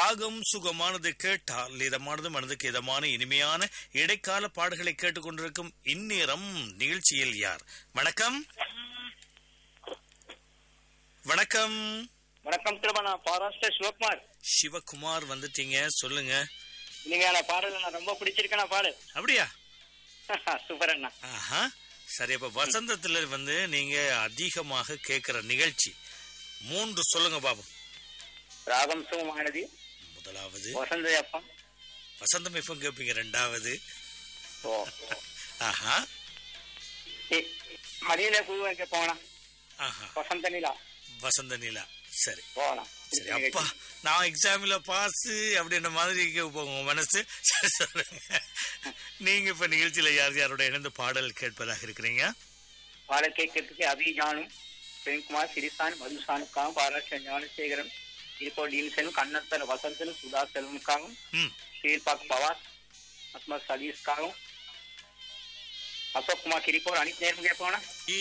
ராகம் சுகமானது கேட்டால் இதமானது மனதுக்கு இதமான இனிமையான இடைக்கால பாடல்களை கேட்டுக்கொண்டிருக்கும் இந்நேரம் நிகழ்ச்சியில் யார் வணக்கம் வணக்கம் வணக்கம் திரும்ப நான் பாராஸ்டர் சிவகுமார் சிவகுமார் வந்துட்டீங்க சொல்லுங்க இனிமையான பாடல் நான் ரொம்ப பிடிச்சிருக்கேன் பாடு அப்படியா சூப்பர் அண்ணா ஆஹா சரி அப்ப வசந்தத்துல வந்து நீங்க அதிகமாக கேட்கிற நிகழ்ச்சி மூன்று சொல்லுங்க பாபு ராகம் சுகமானது முதலாவது வசந்த அப்பம் வசந்தம் எப்போ கேட்பீங்க ரெண்டாவது ஓ ஆஹா மதியில பூ வைக்க போகலாம் ஆஹா வசந்த நிலா வசந்த நிலா சரி போகலாம் சரி அப்பா நான் எக்ஸாம்ல பாஸ் அப்படின்ற மாதிரி இருக்கு இப்ப உங்க மனசு சரி, சொல்லுங்க நீங்க இப்ப நிகழ்ச்சியில யார் யாரோட இணைந்து பாடல் கேட்பதாக இருக்கிறீங்க பாடல் கேட்கறதுக்கு அபிஜானும் பிரேம்குமார் சிறிசான் மதுசானுக்காகவும் பாராஷ்டிர ஞானசேகரன் இப்போ டீன்சனும் கண்ணத்தர் வசந்தனும் சுதா செல்வனுக்காகவும் ம் ஷீர்பாக் பவாஸ் அஸ்மத் சதீஷ்காகவும் அசோக் குமார் கிரிப்போர் அனைத்து நேரம் கேட்போனா